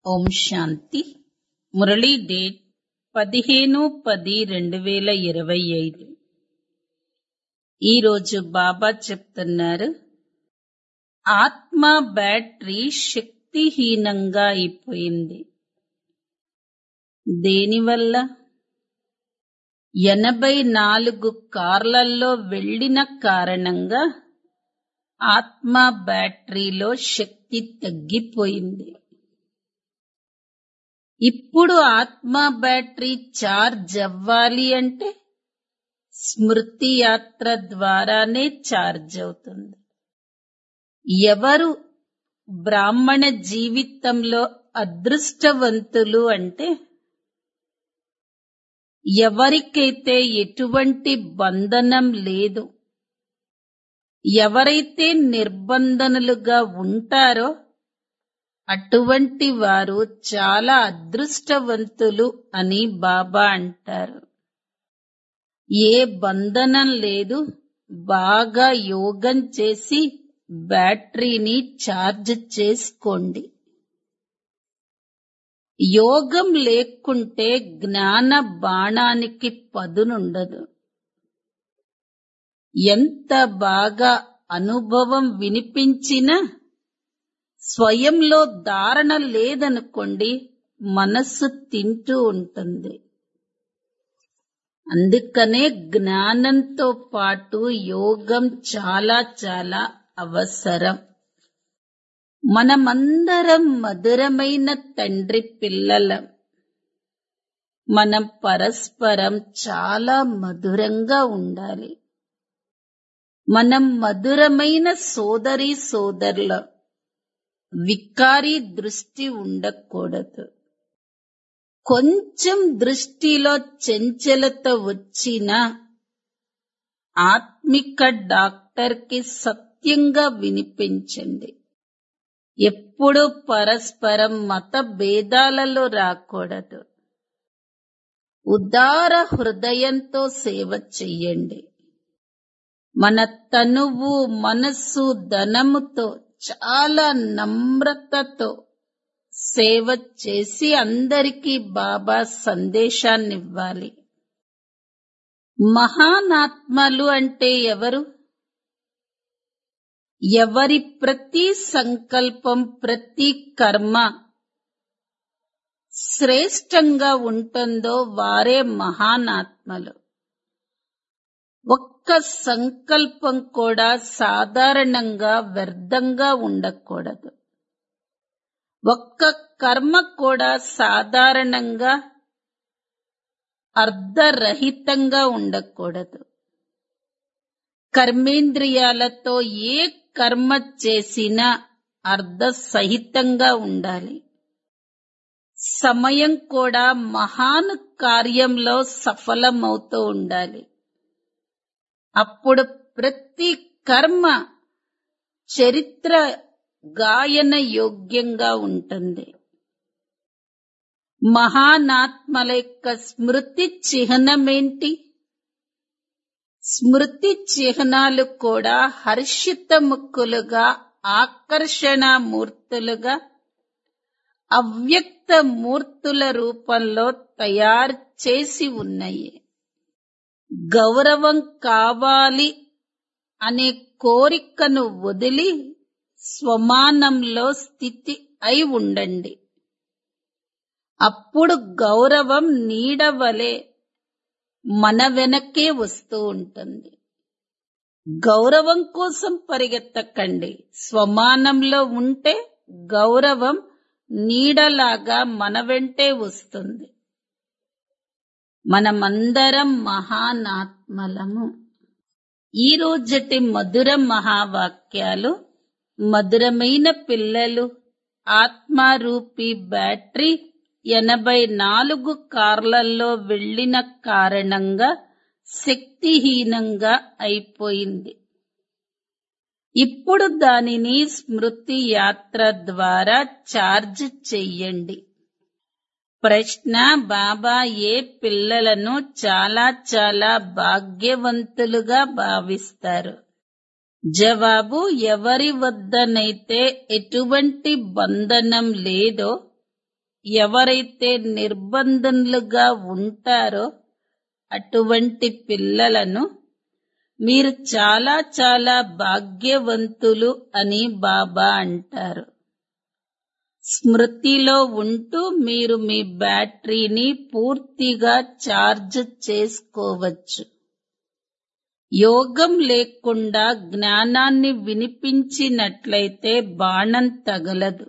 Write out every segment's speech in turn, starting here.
ఓం శాంతి Murali date పదిహేను పది రెండు వేల ఇరవై ఐదు ఈరోజు బాబా చెప్తున్నారు ఆత్మ బ్యాటరీ శక్తిహీనంగా అయిపోయింది దేనివల్ల ఎనభై నాలుగు కార్లల్లో వెళ్ళిన కారణంగా ఆత్మ బ్యాటరీలో శక్తి తగ్గిపోయింది ఇప్పుడు ఆత్మ బ్యాటరీ ఛార్జ్ అవ్వాలి అంటే స్మృతి యాత్ర ద్వారానే ఛార్జ్ అవుతుంది ఎవరు బ్రాహ్మణ జీవితంలో అదృష్టవంతులు అంటే ఎవరికైతే ఎటువంటి బంధనం లేదు ఎవరైతే నిర్బంధనులుగా ఉంటారో అటువంటి వారు చాలా అదృష్టవంతులు అని బాబా అంటారు ఏ బంధనం లేదు బాగా యోగం చేసి బ్యాటరీని ఛార్జ్ చేసుకోండి యోగం లేకుంటే జ్ఞాన బాణానికి పదునుండదు ఎంత బాగా అనుభవం వినిపించినా స్వయంలో ధారణ లేదనుకోండి మనస్సు తింటూ ఉంటుంది అందుకనే జ్ఞానంతో పాటు యోగం చాలా చాలా అవసరం మనమందరం మధురమైన తండ్రి పిల్లలం మనం పరస్పరం చాలా మధురంగా ఉండాలి మనం మధురమైన సోదరి సోదరుల వికారి దృష్టి ఉండకూడదు కొంచెం దృష్టిలో చంచలత వచ్చిన ఆత్మిక డాక్టర్కి సత్యంగా వినిపించండి ఎప్పుడు పరస్పరం మత భేదాలలో రాకూడదు ఉదార హృదయంతో సేవ చెయ్యండి మన తనువు మనస్సు ధనముతో చాలా నమ్రతతో సేవ చేసి అందరికీ బాబా సందేశాన్నివ్వాలి మహానాత్మలు అంటే ఎవరు ఎవరి ప్రతి సంకల్పం ప్రతి కర్మ శ్రేష్టంగా ఉంటుందో వారే మహానాత్మలు ఒక్క సంకల్పం కూడా సాధారణంగా వ్యర్థంగా ఉండకూడదు ఒక్క కర్మ కూడా సాధారణంగా అర్ధరహితంగా ఉండకూడదు కర్మేంద్రియాలతో ఏ కర్మ చేసినా అర్ధసహితంగా ఉండాలి సమయం కూడా మహాన్ కార్యంలో సఫలమవుతూ ఉండాలి అప్పుడు ప్రతి కర్మ చరిత్ర గాయన యోగ్యంగా ఉంటుంది మహానాత్మల యొక్క స్మృతి చిహ్నమేంటి స్మృతి చిహ్నాలు కూడా హర్షితముఖులుగా ఆకర్షణ మూర్తులుగా అవ్యక్త మూర్తుల రూపంలో తయారు చేసి ఉన్నాయి గౌరవం కావాలి అనే కోరికను వదిలి స్వమానంలో స్థితి అయి ఉండండి అప్పుడు గౌరవం నీడవలే మన వెనకే వస్తూ ఉంటుంది గౌరవం కోసం పరిగెత్తకండి స్వమానంలో ఉంటే గౌరవం నీడలాగా మన వెంటే వస్తుంది మనమందరం మహానాత్మలము ఈ రోజటి మధుర మహావాక్యాలు మధురమైన పిల్లలు ఆత్మారూపి బ్యాటరీ ఎనభై నాలుగు కార్లల్లో వెళ్లిన కారణంగా శక్తిహీనంగా అయిపోయింది ఇప్పుడు దానిని స్మృతి యాత్ర ద్వారా ఛార్జ్ చెయ్యండి ప్రశ్న బాబా ఏ పిల్లలను చాలా చాలా భాగ్యవంతులుగా భావిస్తారు జవాబు ఎవరి వద్దనైతే ఎటువంటి బంధనం లేదో ఎవరైతే నిర్బంధనులుగా ఉంటారో అటువంటి పిల్లలను మీరు చాలా చాలా భాగ్యవంతులు అని బాబా అంటారు స్మృతిలో ఉంటూ మీరు మీ బ్యాటరీని పూర్తిగా ఛార్జ్ చేసుకోవచ్చు యోగం లేకుండా జ్ఞానాన్ని వినిపించినట్లయితే బాణం తగలదు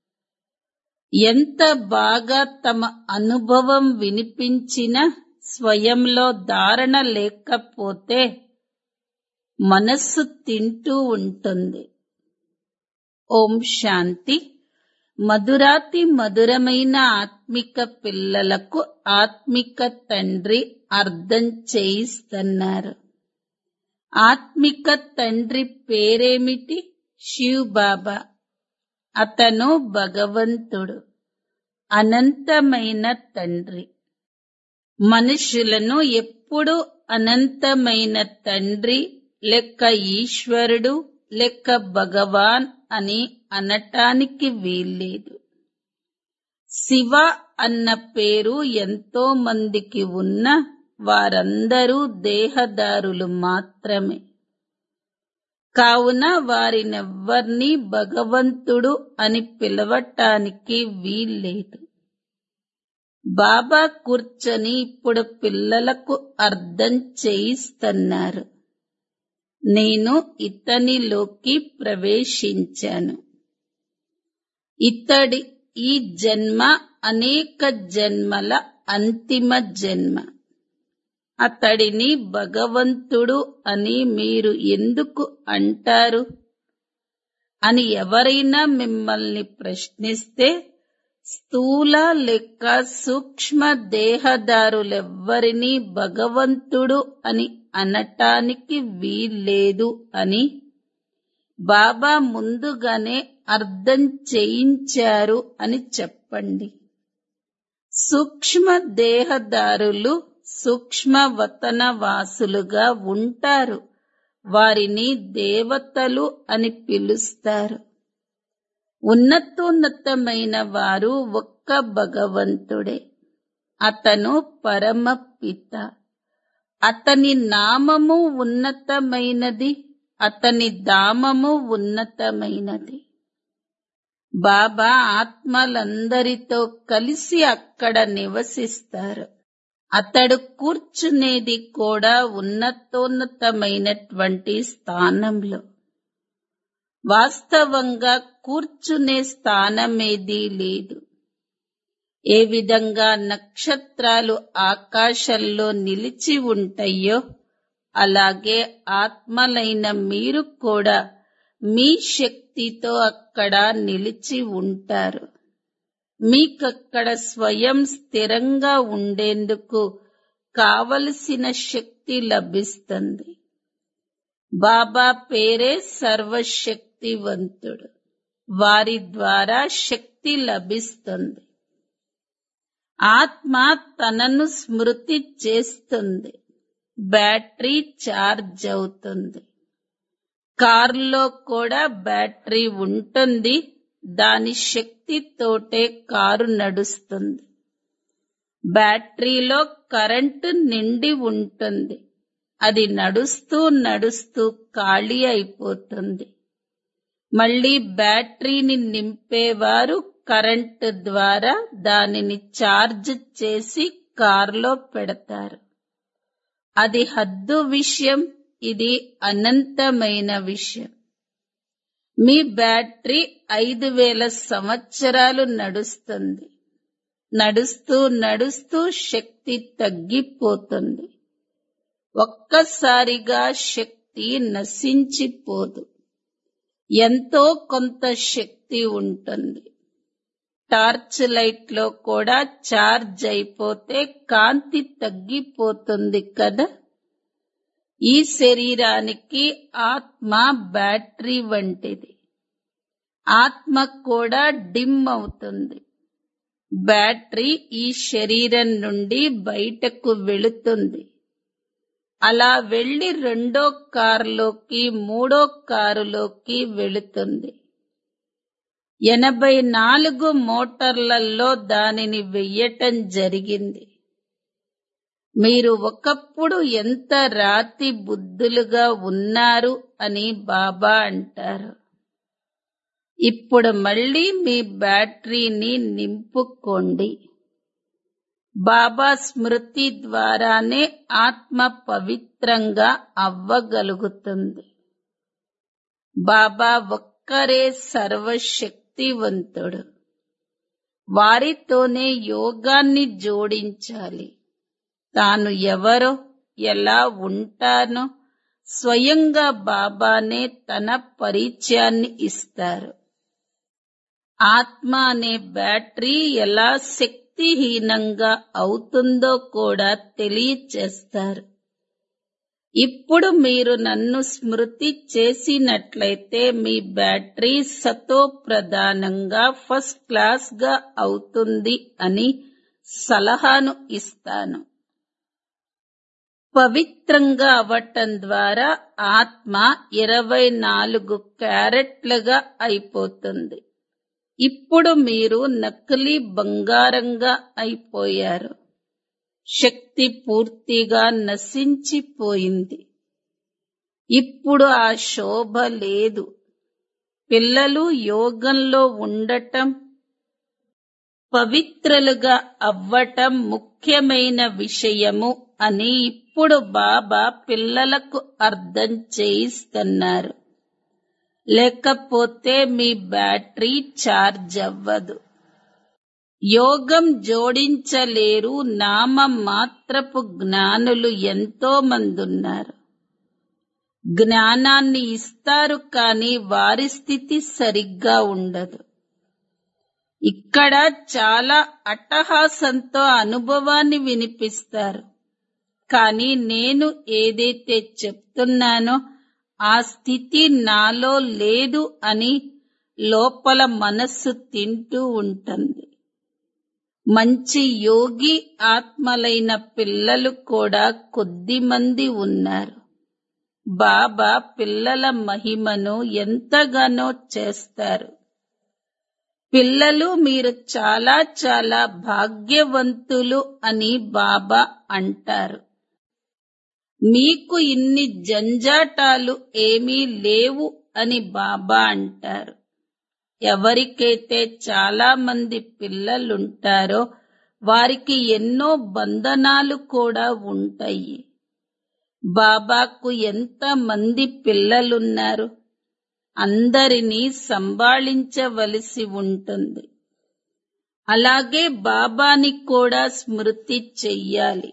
ఎంత బాగా తమ అనుభవం వినిపించినా స్వయంలో ధారణ లేకపోతే మనస్సు తింటూ ఉంటుంది ఓం శాంతి మధురాతి మధురమైన ఆత్మిక పిల్లలకు ఆత్మిక తండ్రి అర్థం చేయిస్తున్నారు ఆత్మిక తండ్రి పేరేమిటి శివ్ బాబా అతను భగవంతుడు అనంతమైన తండ్రి మనుషులను ఎప్పుడు అనంతమైన తండ్రి లెక్క ఈశ్వరుడు లెక్క భగవాన్ అని అనటానికి వీల్లేదు శివ అన్న పేరు ఎంతో మందికి ఉన్న వారందరూ దేహదారులు మాత్రమే కావున వారినెవ్వర్నీ భగవంతుడు అని పిలవటానికి వీల్లేదు బాబా కూర్చొని ఇప్పుడు పిల్లలకు అర్థం చేయిస్తున్నారు నేను ఇతనిలోకి ప్రవేశించాను ఇతడి ఈ జన్మ అనేక జన్మల అంతిమ జన్మ అతడిని భగవంతుడు అని మీరు ఎందుకు అంటారు అని ఎవరైనా మిమ్మల్ని ప్రశ్నిస్తే స్థూల లెక్క సూక్ష్మ దేహదారులెవ్వరినీ భగవంతుడు అని అనటానికి వీల్లేదు అని బాబా ముందుగానే అర్థం చేయించారు అని చెప్పండి సూక్ష్మ దేహదారులు సూక్ష్మ వతన వాసులుగా ఉంటారు వారిని దేవతలు అని పిలుస్తారు ఉన్నతోన్నతమైన వారు ఒక్క భగవంతుడే అతను పరమ పిత అతని నామము ఉన్నతమైనది అతని ధామము ఉన్నతమైనది బాబా ఆత్మలందరితో కలిసి అక్కడ నివసిస్తారు అతడు కూర్చునేది కూడా ఉన్నతోన్నతమైనటువంటి స్థానంలో వాస్తవంగా కూర్చునే స్థానమేదీ లేదు ఏ విధంగా నక్షత్రాలు ఆకాశంలో నిలిచి ఉంటాయో అలాగే ఆత్మలైన మీరు కూడా మీ శక్తితో అక్కడ నిలిచి ఉంటారు మీకక్కడ స్వయం స్థిరంగా ఉండేందుకు కావలసిన శక్తి లభిస్తుంది బాబా పేరే సర్వశక్తివంతుడు వారి ద్వారా శక్తి లభిస్తుంది ఆత్మ తనను స్మృతి చేస్తుంది బ్యాటరీ ఛార్జ్ అవుతుంది కారులో కూడా బ్యాటరీ ఉంటుంది దాని శక్తితోటే కారు నడుస్తుంది బ్యాటరీలో కరెంటు నిండి ఉంటుంది అది నడుస్తూ నడుస్తూ ఖాళీ అయిపోతుంది మళ్ళీ బ్యాటరీని నింపేవారు కరెంటు ద్వారా దానిని ఛార్జ్ చేసి కారులో పెడతారు అది హద్దు విషయం ఇది అనంతమైన విషయం మీ బ్యాటరీ ఐదు వేల సంవత్సరాలు నడుస్తుంది నడుస్తూ నడుస్తూ శక్తి తగ్గిపోతుంది ఒక్కసారిగా శక్తి నశించిపోదు ఎంతో కొంత శక్తి ఉంటుంది టార్చ్ లైట్ లో కూడా చార్జ్ అయిపోతే కాంతి తగ్గిపోతుంది కదా ఈ శరీరానికి ఆత్మ బ్యాటరీ వంటిది ఆత్మ కూడా డిమ్ అవుతుంది బ్యాటరీ ఈ శరీరం నుండి బయటకు వెళుతుంది అలా వెళ్లి రెండో కారులోకి మూడో కారులోకి వెళుతుంది ఎనభై నాలుగు మోటార్లలో దానిని వెయ్యటం జరిగింది మీరు ఒకప్పుడు ఎంత రాతి బుద్ధులుగా ఉన్నారు అని బాబా అంటారు ఇప్పుడు మళ్ళీ మీ బ్యాటరీని నింపుకోండి బాబా స్మృతి ద్వారానే ఆత్మ పవిత్రంగా అవ్వగలుగుతుంది బాబా ఒక్కరే సర్వశక్తివంతుడు వారితోనే యోగాన్ని జోడించాలి తాను ఎవరో ఎలా ఉంటానో స్వయంగా బాబానే తన పరిచయాన్ని ఇస్తారు ఆత్మ అనే బ్యాటరీ ఎలా శక్తిహీనంగా అవుతుందో కూడా తెలియచేస్తారు ఇప్పుడు మీరు నన్ను స్మృతి చేసినట్లయితే మీ బ్యాటరీ సతో ప్రధానంగా ఫస్ట్ క్లాస్ గా అవుతుంది అని సలహాను ఇస్తాను పవిత్రంగా అవ్వటం ద్వారా ఆత్మ ఇరవై నాలుగు క్యారెట్లుగా అయిపోతుంది ఇప్పుడు మీరు నకిలీ బంగారంగా అయిపోయారు శక్తి పూర్తిగా నశించిపోయింది ఇప్పుడు ఆ శోభ లేదు పిల్లలు యోగంలో ఉండటం పవిత్రులుగా అవ్వటం ముఖ్యమైన విషయము అని ఇప్పుడు బాబా పిల్లలకు అర్థం చేయిస్తున్నారు లేకపోతే మీ బ్యాటరీ ఛార్జ్ అవ్వదు యోగం జోడించలేరు నామ మాత్రపు జ్ఞానులు ఎంతో మంది ఉన్నారు జ్ఞానాన్ని ఇస్తారు కానీ వారి స్థితి సరిగ్గా ఉండదు ఇక్కడ చాలా అట్టహాసంతో అనుభవాన్ని వినిపిస్తారు కానీ నేను ఏదైతే చెప్తున్నానో ఆ స్థితి నాలో లేదు అని లోపల మనస్సు తింటూ ఉంటుంది మంచి యోగి ఆత్మలైన పిల్లలు కూడా కొద్ది మంది ఉన్నారు బాబా పిల్లల మహిమను ఎంతగానో చేస్తారు పిల్లలు మీరు చాలా చాలా భాగ్యవంతులు అని బాబా అంటారు మీకు ఇన్ని జంజాటాలు ఏమీ లేవు అని బాబా అంటారు ఎవరికైతే చాలా మంది పిల్లలుంటారో వారికి ఎన్నో బంధనాలు కూడా ఉంటాయి బాబాకు ఎంత మంది పిల్లలున్నారు అందరినీ సంభాళించవలసి ఉంటుంది అలాగే బాబాని కూడా స్మృతి చెయ్యాలి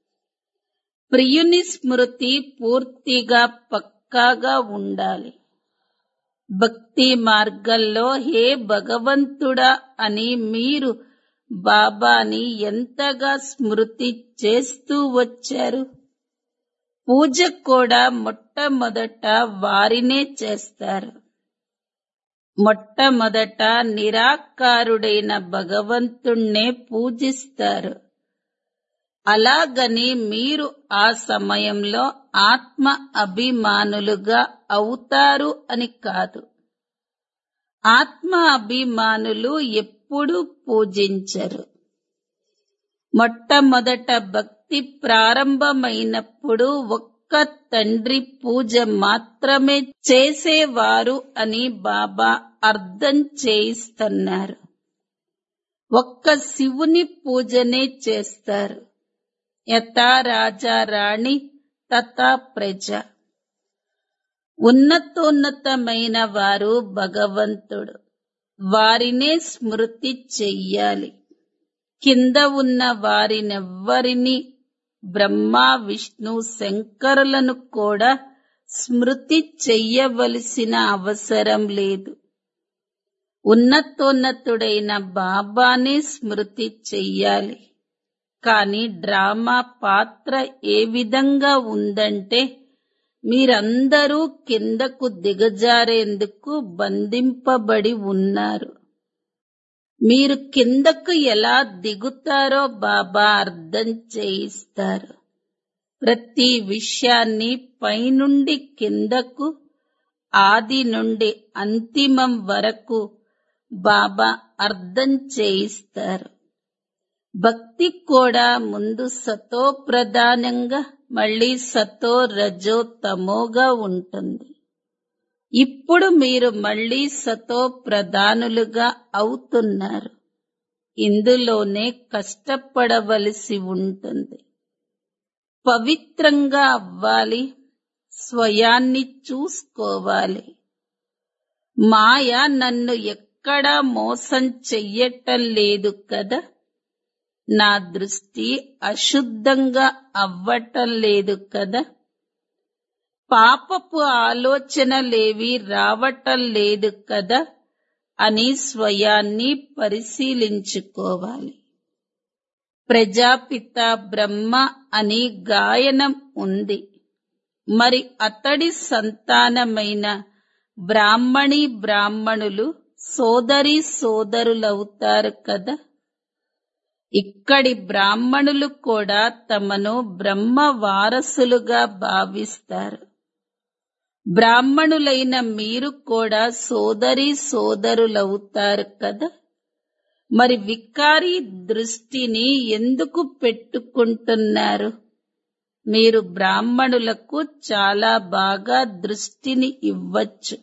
ప్రియుని స్మృతి పూర్తిగా పక్కాగా ఉండాలి భక్తి మార్గంలో హే భగవంతుడా అని మీరు బాబాని ఎంతగా స్మృతి చేస్తూ వచ్చారు పూజ కూడా మొట్టమొదట వారినే చేస్తారు మొట్టమొదట నిరాకారుడైన భగవంతుణ్ణే పూజిస్తారు అలాగని మీరు ఆ సమయంలో ఆత్మ అభిమానులుగా అవుతారు అని కాదు ఆత్మ అభిమానులు ఎప్పుడూ పూజించరు మొట్టమొదట భక్తి ప్రారంభమైనప్పుడు ఒక్క తండ్రి పూజ మాత్రమే చేసేవారు అని బాబా అర్థం చేయిస్తున్నారు ఒక్క శివుని పూజనే చేస్తారు యథా రాజా రాణి తథా ప్రజ ఉన్నతోన్నతమైన వారు భగవంతుడు వారినే స్మృతి చెయ్యాలి కింద ఉన్న వారినెవ్వరిని బ్రహ్మ విష్ణు శంకరులను కూడా స్మృతి చెయ్యవలసిన అవసరం లేదు ఉన్నతోన్నతుడైన బాబానే స్మృతి చెయ్యాలి కానీ డ్రామా పాత్ర ఏ విధంగా ఉందంటే మీరందరూ కిందకు దిగజారేందుకు బంధింపబడి ఉన్నారు మీరు కిందకు ఎలా దిగుతారో బాబా అర్థం చేయిస్తారు ప్రతి విషయాన్ని పైనుండి కిందకు ఆది నుండి అంతిమం వరకు బాబా అర్థం చేయిస్తారు భక్తి కూడా ముందు సతో ప్రధానంగా మళ్ళీ సతో రజో తమోగా ఉంటుంది ఇప్పుడు మీరు మళ్ళీ సతో ప్రధానులుగా అవుతున్నారు ఇందులోనే కష్టపడవలసి ఉంటుంది పవిత్రంగా అవ్వాలి స్వయాన్ని చూసుకోవాలి మాయ నన్ను ఎక్కడా మోసం చెయ్యటం లేదు కదా నా దృష్టి అశుద్ధంగా అవ్వటం లేదు కదా పాపపు ఆలోచనలేవి రావటం లేదు కదా అని స్వయాన్ని పరిశీలించుకోవాలి ప్రజాపిత బ్రహ్మ అని గాయనం ఉంది మరి అతడి సంతానమైన బ్రాహ్మణి బ్రాహ్మణులు సోదరి సోదరులవుతారు కదా ఇక్కడి బ్రాహ్మణులు కూడా తమను బ్రహ్మ వారసులుగా భావిస్తారు బ్రాహ్మణులైన మీరు కూడా సోదరి సోదరులవుతారు కదా మరి వికారి దృష్టిని ఎందుకు పెట్టుకుంటున్నారు మీరు బ్రాహ్మణులకు చాలా బాగా దృష్టిని ఇవ్వచ్చు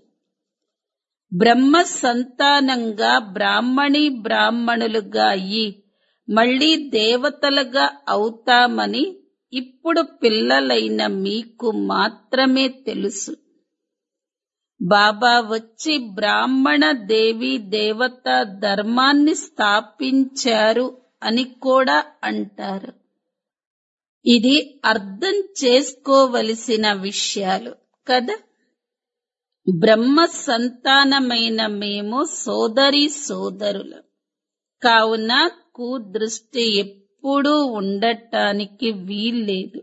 బ్రహ్మ సంతానంగా బ్రాహ్మణి బ్రాహ్మణులుగా అయ్యి మళ్ళీ దేవతలుగా అవుతామని ఇప్పుడు పిల్లలైన మీకు మాత్రమే తెలుసు బాబా వచ్చి బ్రాహ్మణ దేవి దేవత ధర్మాన్ని స్థాపించారు అని కూడా అంటారు ఇది అర్థం చేసుకోవలసిన విషయాలు కదా బ్రహ్మ సంతానమైన మేము సోదరి సోదరులం కావున కుదృష్టి ఎప్పుడూ ఉండటానికి వీల్లేదు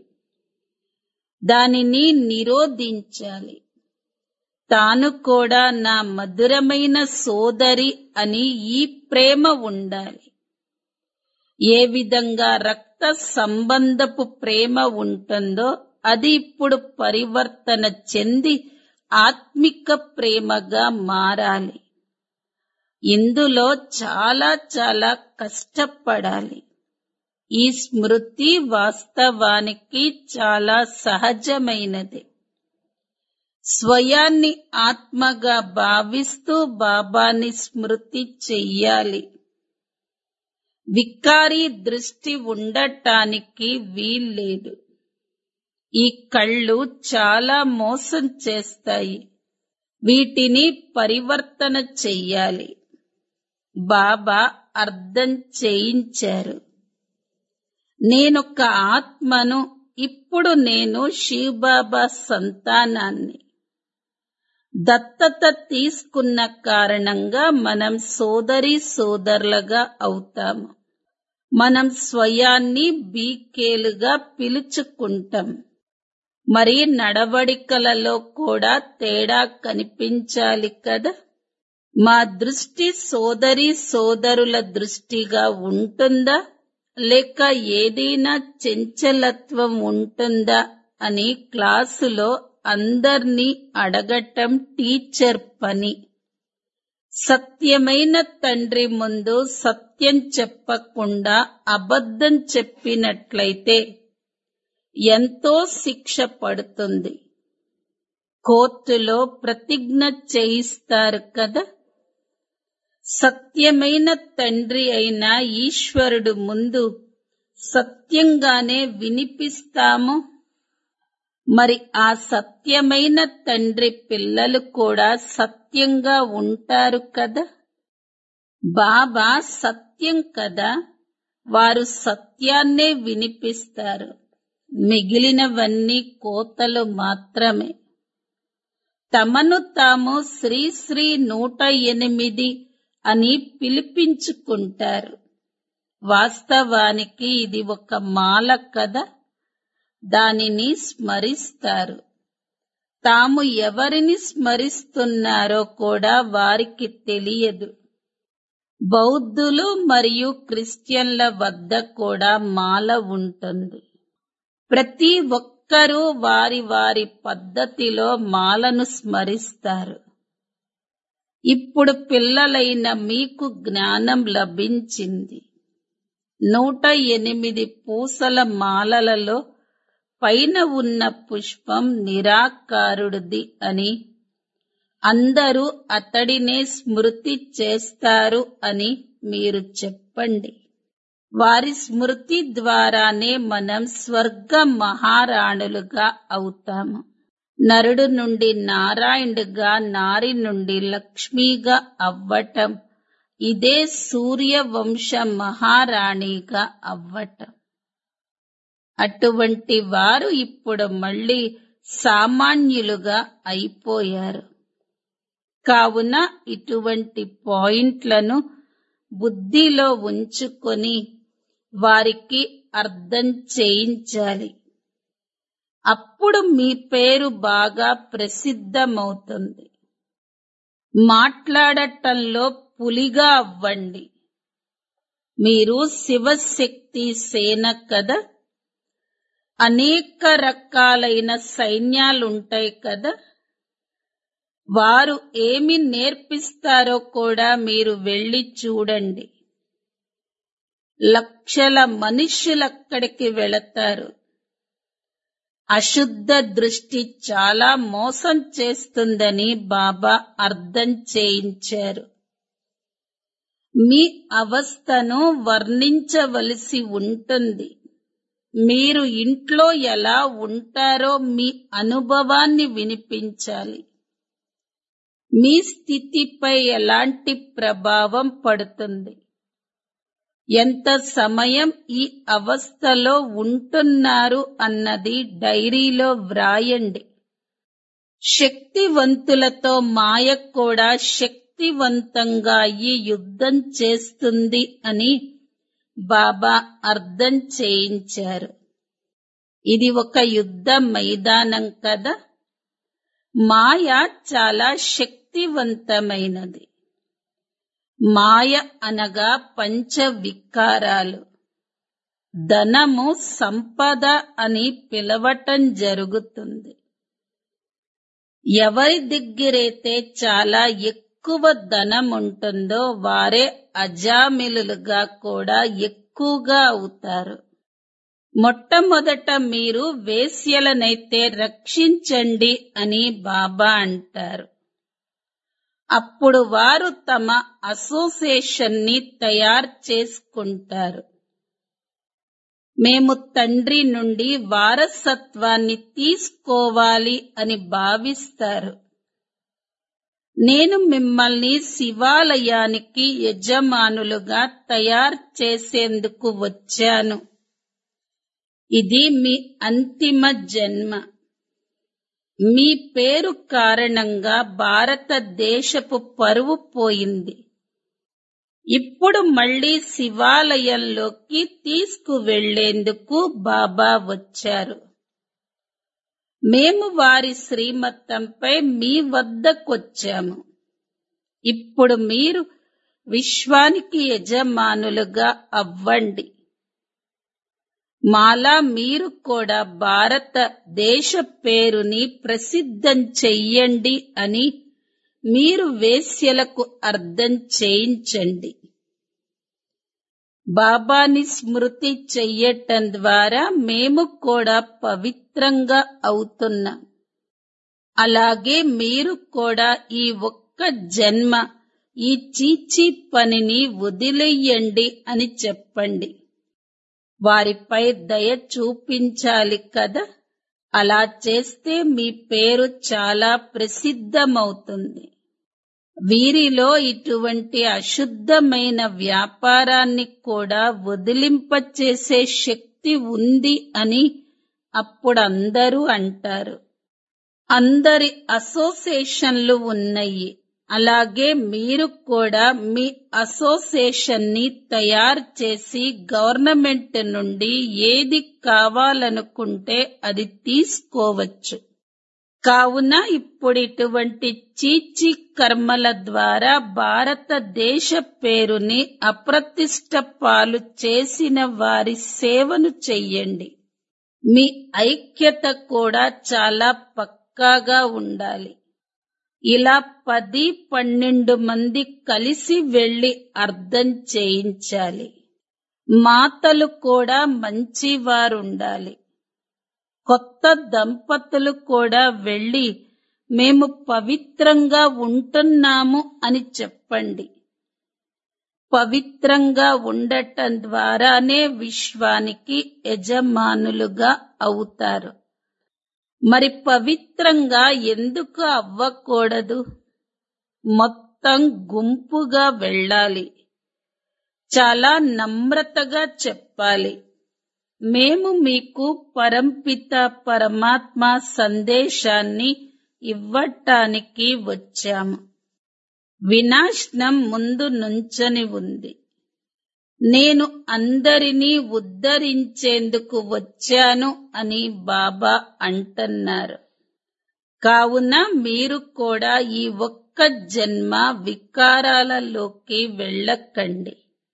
దానిని నిరోధించాలి తాను కూడా నా మధురమైన సోదరి అని ఈ ప్రేమ ఉండాలి ఏ విధంగా రక్త సంబంధపు ప్రేమ ఉంటుందో అది ఇప్పుడు పరివర్తన చెంది ఆత్మిక ప్రేమగా మారాలి ఇందులో చాలా చాలా కష్టపడాలి ఈ స్మృతి వాస్తవానికి చాలా సహజమైనది స్వయాన్ని ఆత్మగా భావిస్తూ బాబాని స్మృతి చెయ్యాలి వికారి దృష్టి ఉండటానికి వీల్లేదు ఈ కళ్ళు చాలా మోసం చేస్తాయి వీటిని పరివర్తన చెయ్యాలి బాబా అర్థం చేయించారు నేనొక ఆత్మను ఇప్పుడు నేను శివబాబా సంతానాన్ని దత్తత తీసుకున్న కారణంగా మనం సోదరి సోదరులుగా అవుతాము మనం స్వయాన్ని బీకేలుగా పిలుచుకుంటాం మరి నడవడికలలో కూడా తేడా కనిపించాలి కదా మా దృష్టి సోదరి సోదరుల దృష్టిగా ఉంటుందా లేక ఏదైనా చెంచలత్వం ఉంటుందా అని క్లాసులో అందర్నీ అడగటం టీచర్ పని సత్యమైన తండ్రి ముందు సత్యం చెప్పకుండా అబద్ధం చెప్పినట్లయితే ఎంతో శిక్ష పడుతుంది కోర్టులో ప్రతిజ్ఞ చేయిస్తారు కదా సత్యమైన తండ్రి అయిన ఈశ్వరుడు ముందు సత్యంగానే వినిపిస్తాము మరి ఆ సత్యమైన తండ్రి పిల్లలు కూడా సత్యంగా ఉంటారు కదా బాబా సత్యం కదా వారు సత్యాన్నే వినిపిస్తారు మిగిలినవన్నీ కోతలు మాత్రమే తమను తాము శ్రీ శ్రీ నూట ఎనిమిది అని పిలిపించుకుంటారు వాస్తవానికి ఇది ఒక మాల కథ దానిని స్మరిస్తారు తాము ఎవరిని స్మరిస్తున్నారో కూడా వారికి తెలియదు బౌద్ధులు మరియు క్రిస్టియన్ల వద్ద కూడా మాల ఉంటుంది ప్రతి ఒక్కరూ వారి వారి పద్ధతిలో మాలను స్మరిస్తారు ఇప్పుడు పిల్లలైన మీకు జ్ఞానం లభించింది నూట ఎనిమిది పూసల మాలలలో పైన ఉన్న పుష్పం నిరాకారుడిది అని అందరూ అతడినే స్మృతి చేస్తారు అని మీరు చెప్పండి వారి స్మృతి ద్వారానే మనం స్వర్గ మహారాణులుగా అవుతాము నరుడు నుండి నారాయణుడుగా నారి నుండి లక్ష్మిగా అవ్వటం ఇదే సూర్యవంశ మహారాణిగా అవ్వటం అటువంటి వారు ఇప్పుడు మళ్ళీ సామాన్యులుగా అయిపోయారు కావున ఇటువంటి పాయింట్లను బుద్ధిలో ఉంచుకొని వారికి అర్థం చేయించాలి అప్పుడు మీ పేరు బాగా ప్రసిద్ధమవుతుంది మాట్లాడటంలో పులిగా అవ్వండి మీరు శివశక్తి సేన కదా అనేక రకాలైన సైన్యాలుంటాయి కదా వారు ఏమి నేర్పిస్తారో కూడా మీరు వెళ్ళి చూడండి లక్షల మనుష్యులక్కడికి వెళతారు అశుద్ధ దృష్టి చాలా మోసం చేస్తుందని బాబా అర్థం చేయించారు మీ అవస్థను వర్ణించవలసి ఉంటుంది మీరు ఇంట్లో ఎలా ఉంటారో మీ అనుభవాన్ని వినిపించాలి మీ స్థితిపై ఎలాంటి ప్రభావం పడుతుంది ఎంత సమయం ఈ అవస్థలో ఉంటున్నారు అన్నది డైరీలో వ్రాయండి శక్తివంతులతో మాయ కూడా శక్తివంతంగా ఈ యుద్ధం చేస్తుంది అని బాబా అర్థం చేయించారు ఇది ఒక యుద్ధ మైదానం కదా మాయ చాలా శక్తివంతమైనది మాయ అనగా పంచ వికారాలు ధనము సంపద అని పిలవటం జరుగుతుంది ఎవరి దగ్గరైతే చాలా ఎక్కువ ధనం ఉంటుందో వారే అజామిలులుగా కూడా ఎక్కువగా అవుతారు మొట్టమొదట మీరు వేశ్యలనైతే రక్షించండి అని బాబా అంటారు అప్పుడు వారు తమ అసోసియేషన్ ని తయారు చేసుకుంటారు మేము తండ్రి నుండి వారసత్వాన్ని తీసుకోవాలి అని భావిస్తారు నేను మిమ్మల్ని శివాలయానికి యజమానులుగా తయారు చేసేందుకు వచ్చాను ఇది మీ అంతిమ జన్మ మీ పేరు కారణంగా భారతదేశపు పరువు పోయింది ఇప్పుడు మళ్ళీ శివాలయంలోకి తీసుకువెళ్లేందుకు బాబా వచ్చారు మేము వారి శ్రీమతంపై మీ వద్దకొచ్చాము ఇప్పుడు మీరు విశ్వానికి యజమానులుగా అవ్వండి మాలా మీరు కూడా భారతదేశ పేరుని ప్రసిద్ధం చెయ్యండి అని మీరు వేశ్యలకు అర్థం చేయించండి బాబాని స్మృతి చెయ్యటం ద్వారా మేము కూడా పవిత్రంగా అవుతున్నాం అలాగే మీరు కూడా ఈ ఒక్క జన్మ ఈ చీచీ పనిని వదిలేయండి అని చెప్పండి వారిపై దయ చూపించాలి కదా అలా చేస్తే మీ పేరు చాలా ప్రసిద్ధమవుతుంది వీరిలో ఇటువంటి అశుద్ధమైన వ్యాపారాన్ని కూడా వదిలింపచేసే శక్తి ఉంది అని అప్పుడు అందరూ అంటారు అందరి అసోసియేషన్లు ఉన్నాయి అలాగే మీరు కూడా మీ అసోసియేషన్ ని తయారు చేసి గవర్నమెంట్ నుండి ఏది కావాలనుకుంటే అది తీసుకోవచ్చు కావున ఇప్పుడు ఇటువంటి చీచి కర్మల ద్వారా భారతదేశ పేరుని అప్రతిష్ట పాలు చేసిన వారి సేవను చెయ్యండి మీ ఐక్యత కూడా చాలా పక్కాగా ఉండాలి ఇలా పది పన్నెండు మంది కలిసి వెళ్లి అర్థం చేయించాలి మాతలు కూడా మంచివారుండాలి కొత్త దంపతులు కూడా వెళ్లి మేము పవిత్రంగా ఉంటున్నాము అని చెప్పండి పవిత్రంగా ఉండటం ద్వారానే విశ్వానికి యజమానులుగా అవుతారు మరి పవిత్రంగా ఎందుకు అవ్వకూడదు మొత్తం గుంపుగా వెళ్ళాలి చాలా నమ్రతగా చెప్పాలి మేము మీకు పరంపిత పరమాత్మ సందేశాన్ని ఇవ్వటానికి వచ్చాము వినాశనం ముందు నుంచని ఉంది నేను అందరినీ ఉద్ధరించేందుకు వచ్చాను అని బాబా అంటున్నారు కావున మీరు కూడా ఈ ఒక్క జన్మ వికారాలలోకి వెళ్ళకండి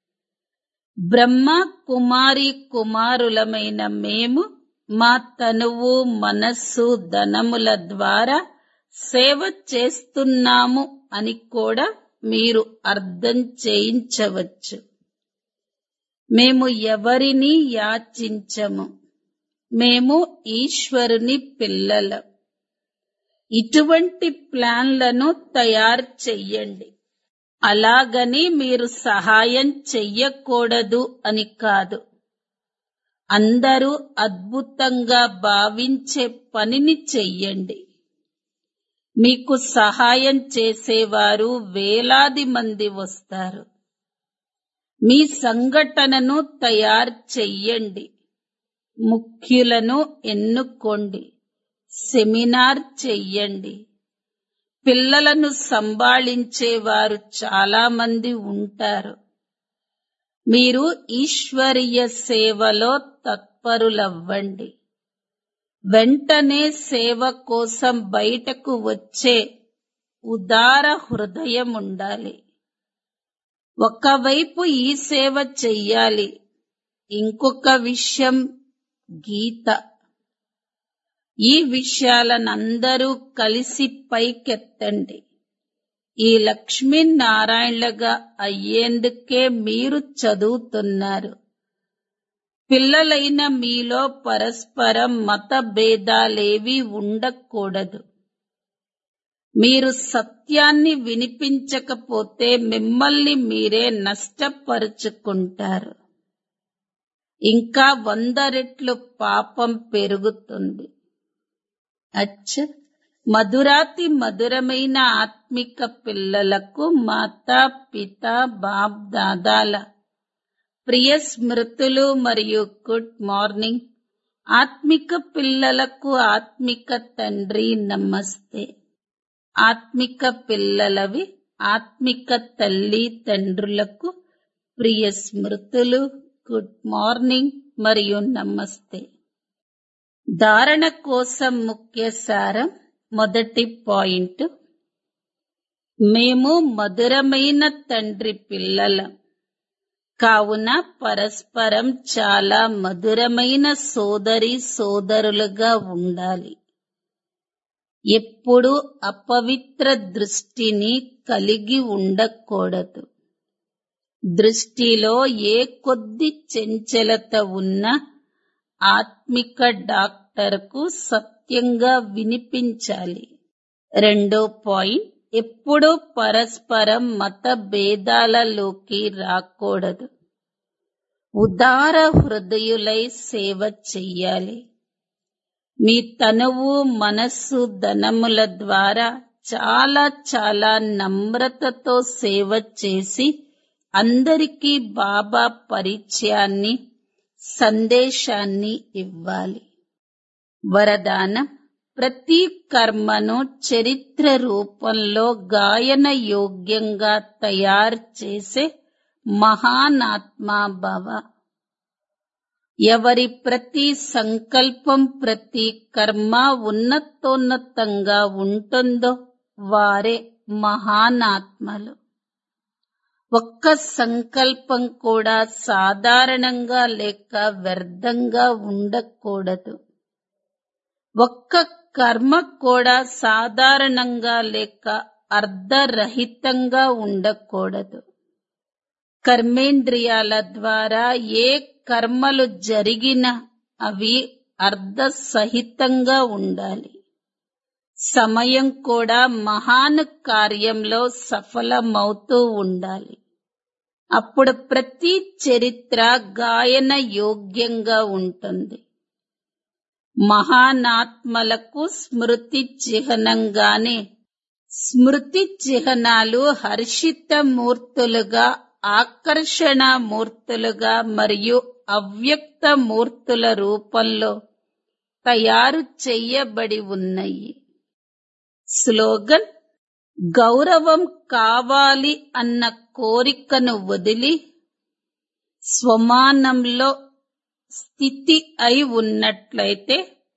బ్రహ్మ కుమారి కుమారులమైన మేము మా తనువు మనస్సు ధనముల ద్వారా సేవ చేస్తున్నాము అని కూడా మీరు అర్థం చేయించవచ్చు మేము ఎవరిని యాచించము మేము ఈశ్వరుని పిల్లలం ఇటువంటి ప్లాన్లను తయారు చెయ్యండి అలాగని మీరు సహాయం చెయ్యకూడదు అని కాదు అందరూ అద్భుతంగా భావించే పనిని చెయ్యండి మీకు సహాయం చేసేవారు వేలాది మంది వస్తారు మీ సంఘటనను తయారు చెయ్యండి ముఖ్యులను ఎన్నుకోండి సెమినార్ చెయ్యండి పిల్లలను సంభాళించేవారు చాలా మంది ఉంటారు మీరు ఈశ్వరీయ సేవలో తత్పరులవ్వండి వెంటనే సేవ కోసం బయటకు వచ్చే ఉదార హృదయం ఉండాలి ఒకవైపు ఈ సేవ చెయ్యాలి ఇంకొక విషయం గీత ఈ విషయాలనందరూ కలిసి పైకెత్తండి ఈ లక్ష్మీనారాయణలుగా అయ్యేందుకే మీరు చదువుతున్నారు పిల్లలైన మీలో పరస్పరం మత భేదాలేవి ఉండకూడదు మీరు సత్యాన్ని వినిపించకపోతే మిమ్మల్ని మీరే నష్టపరుచుకుంటారు ఇంకా వంద రెట్లు పాపం పెరుగుతుంది అచ్చ మధురాతి మధురమైన ఆత్మిక పిల్లలకు మాతా పిత బాప్ దాదాల ప్రియ స్మృతులు మరియు గుడ్ మార్నింగ్ ఆత్మిక పిల్లలకు ఆత్మిక తండ్రి నమస్తే ఆత్మిక పిల్లలవి ఆత్మిక తల్లి తండ్రులకు ప్రియ స్మృతులు గుడ్ మార్నింగ్ మరియు నమస్తే ధారణ కోసం ముఖ్య సారం మొదటి పాయింట్ మేము మధురమైన తండ్రి పిల్లలం కావున పరస్పరం చాలా మధురమైన సోదరి సోదరులుగా ఉండాలి ఎప్పుడు అపవిత్ర దృష్టిని కలిగి ఉండకూడదు దృష్టిలో ఏ కొద్ది చెంచలత ఉన్నా ఆత్మిక డాక్టర్కు సత్యంగా వినిపించాలి రెండో పాయింట్ ఎప్పుడూ పరస్పరం మత భేదాలలోకి రాకూడదు ఉదార హృదయులై సేవ చెయ్యాలి మీ తనువు మనస్సు ధనముల ద్వారా చాలా చాలా నమ్రతతో సేవ చేసి అందరికీ బాబా పరిచయాన్ని సందేశాన్ని ఇవ్వాలి వరదానం ప్రతి కర్మను చరిత్ర రూపంలో గాయన యోగ్యంగా తయారు చేసే మహానాత్మా భవ ఎవరి ప్రతి సంకల్పం ప్రతి కర్మ ఉన్నతోన్నతంగా ఉంటుందో వారే మహానాత్మలు ఒక్క సంకల్పం కూడా సాధారణంగా లేక వ్యర్థంగా ఉండకూడదు ఒక్క కర్మ కూడా సాధారణంగా లేక అర్ధరహితంగా ఉండకూడదు కర్మేంద్రియాల ద్వారా ఏ కర్మలు జరిగినా అవి అర్ధసహితంగా ఉండాలి సమయం కూడా మహాన్ కార్యంలో సఫలమవుతూ ఉండాలి అప్పుడు ప్రతి చరిత్ర గాయన యోగ్యంగా ఉంటుంది మహానాత్మలకు స్మృతి చిహ్నంగానే స్మృతి చిహ్నాలు హర్షిత మూర్తులుగా ఆకర్షణ మూర్తులుగా మరియు అవ్యక్త మూర్తుల రూపంలో తయారు చెయ్యబడి ఉన్నాయి స్లోగన్ గౌరవం కావాలి అన్న కోరికను వదిలి స్వమానంలో స్థితి అయి ఉన్నట్లయితే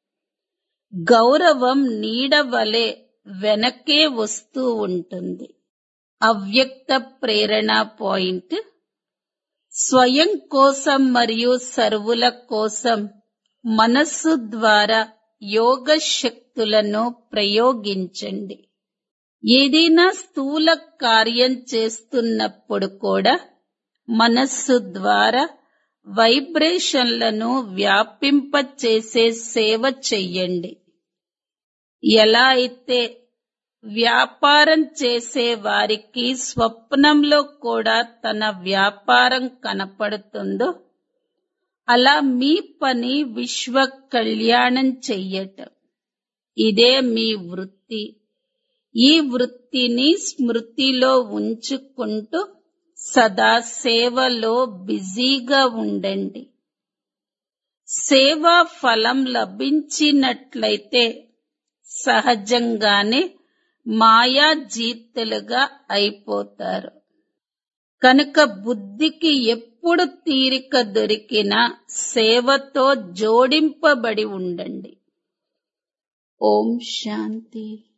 గౌరవం నీడవలే వెనకే వస్తూ ఉంటుంది అవ్యక్త ప్రేరణ పాయింట్ స్వయం కోసం మరియు సర్వుల కోసం మనస్సు ద్వారా యోగ శక్తులను ప్రయోగించండి ఏదైనా స్థూల కార్యం చేస్తున్నప్పుడు కూడా మనస్సు ద్వారా వైబ్రేషన్లను వ్యాపింపచేసే సేవ చెయ్యండి ఎలా అయితే వ్యాపారం చేసే వారికి స్వప్నంలో కూడా తన వ్యాపారం కనపడుతుందో అలా మీ పని విశ్వ కళ్యాణం చెయ్యటం ఇదే మీ వృత్తి ఈ వృత్తిని స్మృతిలో ఉంచుకుంటూ సదా సేవలో బిజీగా ఉండండి సేవా ఫలం లభించినట్లయితే సహజంగానే మాయా జీతులుగా అయిపోతారు కనుక బుద్ధికి ఎప్పుడు తీరిక దొరికినా సేవతో జోడింపబడి ఉండండి ఓం శాంతి